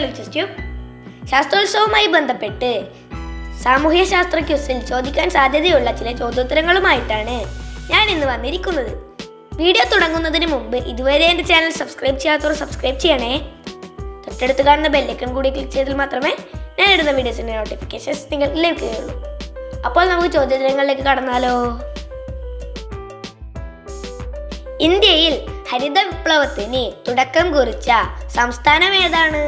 ലിറ്റസ് tube ശാസ്ത്രോത്സവവുമായി ബന്ധപ്പെട്ട് സാമൂഹ്യ ശാസ്ത്ര ക്യൂസിൽ ചോദിക്കാൻ സാധ്യതയുള്ള ചില ചോദ്യോത്തരങ്ങളുമായിട്ടാണ് ഞാൻ ഇന്ന് വന്നിരിക്കുന്നത് വീഡിയോ തുടങ്ങുന്നതിന് മുമ്പ് ഇതുവരെ എൻ്റെ ചാനൽ സബ്സ്ക്രൈബ് ചെയ്യാത്തവർ സബ്സ്ക്രൈബ് ചെയ്യണേ തൊട്ടടുത്ത് കാണുന്ന ബെല്ലൈക്കൺ കൂടി ക്ലിക്ക് ചെയ്താൽ മാത്രമേ ഞാൻ ഇടുന്ന വീഡിയോസിൻ്റെ നോട്ടിഫിക്കേഷൻസ് നിങ്ങൾ ലഭിക്കുകയുള്ളൂ അപ്പോൾ നമുക്ക് ചോദ്യോത്തരങ്ങളിലേക്ക് കടന്നാലോ ഇന്ത്യയിൽ ഹരിത വിപ്ലവത്തിന് തുടക്കം കുറിച്ച സംസ്ഥാനം ഏതാണ്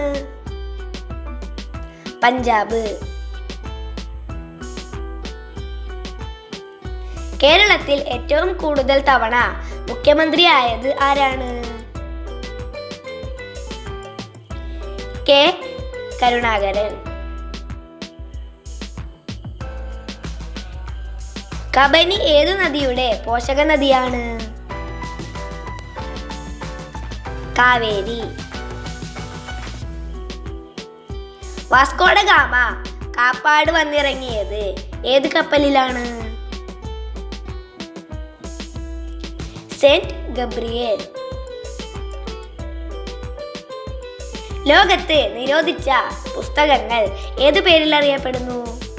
പഞ്ചാബ് കേരളത്തിൽ ഏറ്റവും കൂടുതൽ തവണ മുഖ്യമന്ത്രിയായത് ആരാണ് കെ കരുണാകരൻ കബനി ഏതു നദിയുടെ പോഷക നദിയാണ് കാവേരി വാസ്കോഡ ഗാമ കാപ്പാട് വന്നിറങ്ങിയത് ഏത് കപ്പലിലാണ് സെന്റ് ഗബ്രിയേൽ ലോകത്ത് നിരോധിച്ച പുസ്തകങ്ങൾ ഏത് പേരിൽ അറിയപ്പെടുന്നു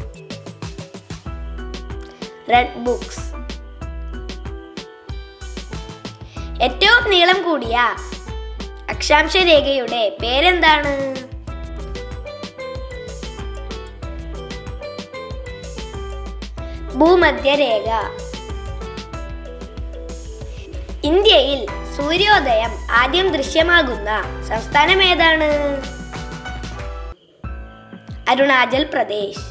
റെഡ് ബുക്സ് ഏറ്റവും നീളം കൂടിയ അക്ഷാംശ രേഖയുടെ പേരെന്താണ് ഭൂമധ്യരേഖ ഇന്ത്യയിൽ സൂര്യോദയം ആദ്യം ദൃശ്യമാകുന്ന സംസ്ഥാനം ഏതാണ് അരുണാചൽ പ്രദേശ്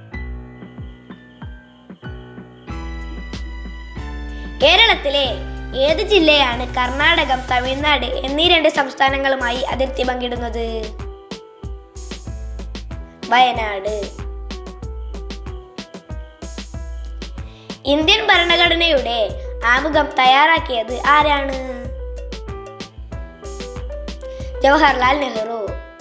കേരളത്തിലെ ഏത് ജില്ലയാണ് കർണാടകം തമിഴ്നാട് എന്നീ രണ്ട് സംസ്ഥാനങ്ങളുമായി അതിർത്തി പങ്കിടുന്നത് വയനാട് ഇന്ത്യൻ ഭരണഘടനയുടെ ആമുഖം തയ്യാറാക്കിയത് ആരാണ് ജവഹർലാൽ നെഹ്റു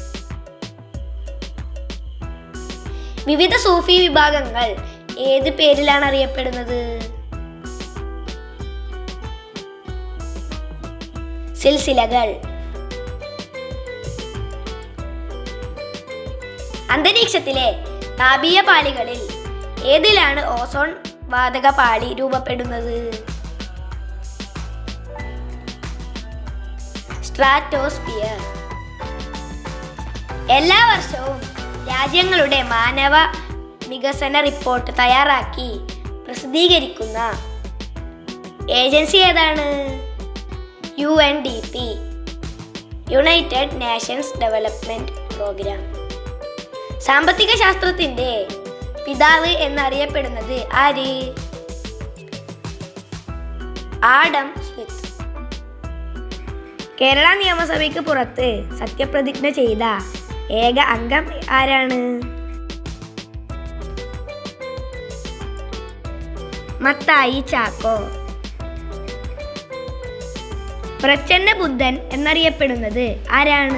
വിവിധ സൂഫി വിഭാഗങ്ങൾ ഏത് പേരിലാണ് അറിയപ്പെടുന്നത് സിൽസിലകൾ അന്തരീക്ഷത്തിലെ താപീയ പാളികളിൽ ഏതിലാണ് ഓസോൺ വാതക പാളി രൂപപ്പെടുന്നത് സ്ട്രാറ്റോസ്ഫിയർ എല്ലാ വർഷവും രാജ്യങ്ങളുടെ മാനവ വികസന റിപ്പോർട്ട് തയ്യാറാക്കി പ്രസിദ്ധീകരിക്കുന്ന ഏജൻസി ഏതാണ് U N D P United Nations Development Programme സാമ്പത്തിക ശാസ്ത്രത്തിന്റെ പിതാവ് എന്നറിയപ്പെടുന്നത് ആര് ആഡം സ്മിത്ത് കേരള നിയമസഭയ്ക്ക് പുറത്ത് സത്യപ്രതിജ്ഞ ചെയ്ത ഏക അംഗം ആരാണ് മത്തായി ചാക്കോ പ്രച്ഛന്ന ബുദ്ധൻ എന്നറിയപ്പെടുന്നത് ആരാണ്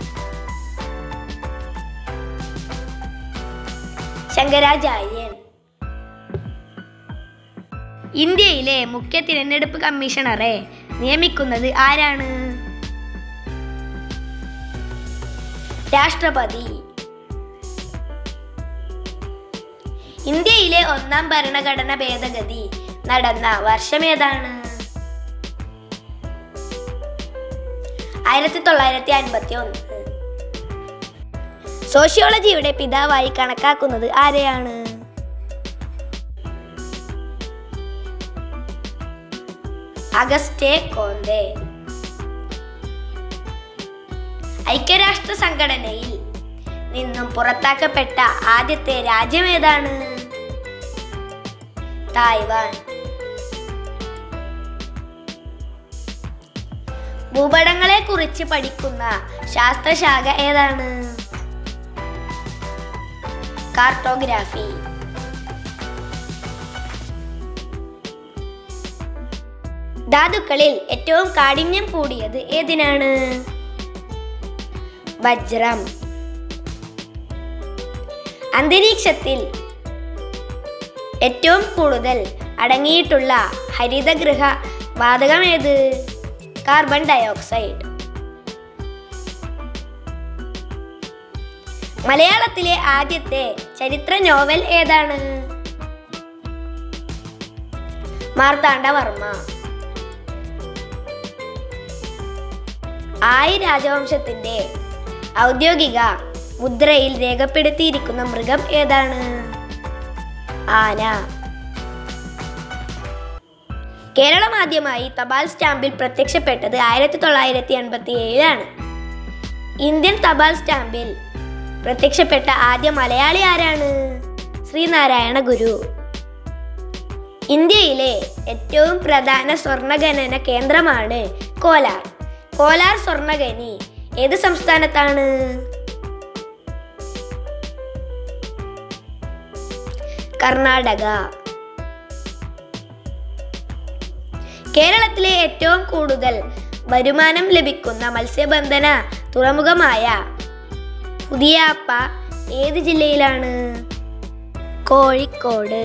ശങ്കരാചാര്യൻ ഇന്ത്യയിലെ മുഖ്യ തിരഞ്ഞെടുപ്പ് കമ്മീഷണറെ നിയമിക്കുന്നത് ആരാണ് രാഷ്ട്രപതി ഇന്ത്യയിലെ ഒന്നാം ഭരണഘടന ഭേദഗതി നടന്ന വർഷമേതാണ് ആയിരത്തി തൊള്ളായിരത്തി അൻപത്തി ഒന്ന് സോഷ്യോളജിയുടെ പിതാവായി കണക്കാക്കുന്നത് ആരെയാണ് അഗസ്റ്റേ കോന്തെ ഐക്യരാഷ്ട്ര സംഘടനയിൽ നിന്നും പുറത്താക്കപ്പെട്ട ആദ്യത്തെ രാജ്യം ഏതാണ് തായ്വാൻ ഭൂപടങ്ങളെ കുറിച്ച് പഠിക്കുന്ന ശാസ്ത്രശാഖ ഏതാണ് കാർട്ടോഗ്രാഫി ധാതുക്കളിൽ ഏറ്റവും കാഠിന്യം കൂടിയത് ഏതിനാണ് വജ്രം അന്തരീക്ഷത്തിൽ ഏറ്റവും കൂടുതൽ അടങ്ങിയിട്ടുള്ള ഹരിതഗൃഹ വാതകം ഏത് കാർബൺ ഡയോക്സൈഡ് മലയാളത്തിലെ ആദ്യത്തെ ചരിത്ര നോവൽ ഏതാണ് മാർത്താണ്ഡവർമ്മ ആയി രാജവംശത്തിന്റെ ഔദ്യോഗിക മുദ്രയിൽ രേഖപ്പെടുത്തിയിരിക്കുന്ന മൃഗം ഏതാണ് ആന കേരളം ആദ്യമായി തപാൽ സ്റ്റാമ്പിൽ പ്രത്യക്ഷപ്പെട്ടത് ആയിരത്തി തൊള്ളായിരത്തി എൺപത്തി ഏഴിലാണ് ഇന്ത്യൻ തപാൽ സ്റ്റാമ്പിൽ പ്രത്യക്ഷപ്പെട്ട ആദ്യ മലയാളി ആരാണ് ശ്രീനാരായണ ഗുരു ഇന്ത്യയിലെ ഏറ്റവും പ്രധാന സ്വർണ്ണഖനന കേന്ദ്രമാണ് കോലാർ കോലാർ സ്വർണ്ണഖനി ഏത് സംസ്ഥാനത്താണ് കർണാടക കേരളത്തിലെ ഏറ്റവും കൂടുതൽ വരുമാനം ലഭിക്കുന്ന മത്സ്യബന്ധന തുറമുഖമായ പുതിയാപ്പ ഏത് ജില്ലയിലാണ് കോഴിക്കോട്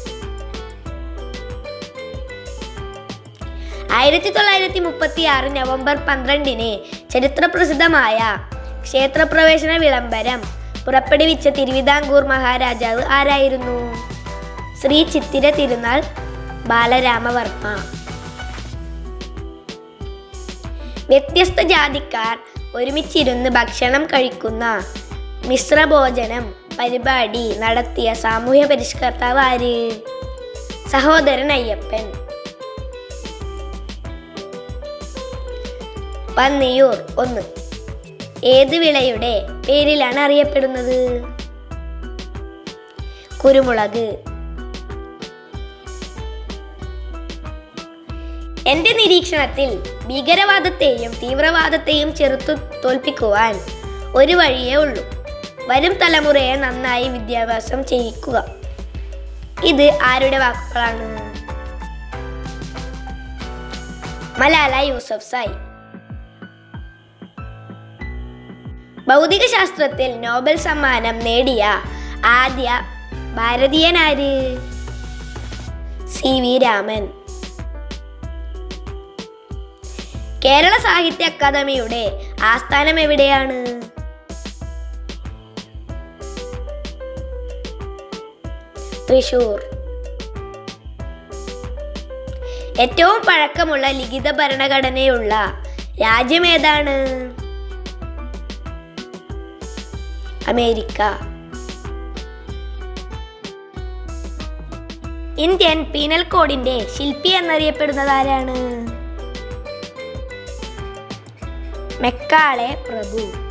ആയിരത്തി തൊള്ളായിരത്തി മുപ്പത്തി ആറ് നവംബർ പന്ത്രണ്ടിന് ചരിത്രപ്രസിദ്ധമായ ക്ഷേത്രപ്രവേശന വിളംബരം പുറപ്പെടുവിച്ച തിരുവിതാംകൂർ മഹാരാജാവ് ആരായിരുന്നു ശ്രീ ചിത്തിര തിരുനാൾ ബാലരാമവർമ്മ വ്യത്യസ്ത ജാതിക്കാർ ഒരുമിച്ചിരുന്ന് ഭക്ഷണം കഴിക്കുന്ന മിശ്രഭോജനം പരിപാടി നടത്തിയ സാമൂഹ്യ പരിഷ്കർത്താവ് ആര് സഹോദരൻ അയ്യപ്പൻ പന്നിയൂർ ഒന്ന് ഏത് വിളയുടെ പേരിലാണ് അറിയപ്പെടുന്നത് കുരുമുളക് എന്റെ നിരീക്ഷണത്തിൽ ഭീകരവാദത്തെയും തീവ്രവാദത്തെയും ചെറുത്തു തോൽപ്പിക്കുവാൻ ഒരു വഴിയേ ഉള്ളൂ വരും തലമുറയെ നന്നായി വിദ്യാഭ്യാസം ചെയ്യിക്കുക ഇത് ആരുടെ വാക്കുകളാണ് മലാല യൂസഫ് സായി ഭൗതിക ശാസ്ത്രത്തിൽ നോബൽ സമ്മാനം നേടിയ ആദ്യ ഭാരതീയനാര് സി വി രാമൻ കേരള സാഹിത്യ അക്കാദമിയുടെ ആസ്ഥാനം എവിടെയാണ് തൃശൂർ ഏറ്റവും പഴക്കമുള്ള ലിഖിത ഭരണഘടനയുള്ള രാജ്യം ഏതാണ് അമേരിക്ക ഇന്ത്യൻ പീനൽ കോഡിന്റെ ശില്പി എന്നറിയപ്പെടുന്നത് ആരാണ് മെക്കാളെ പ്രഭു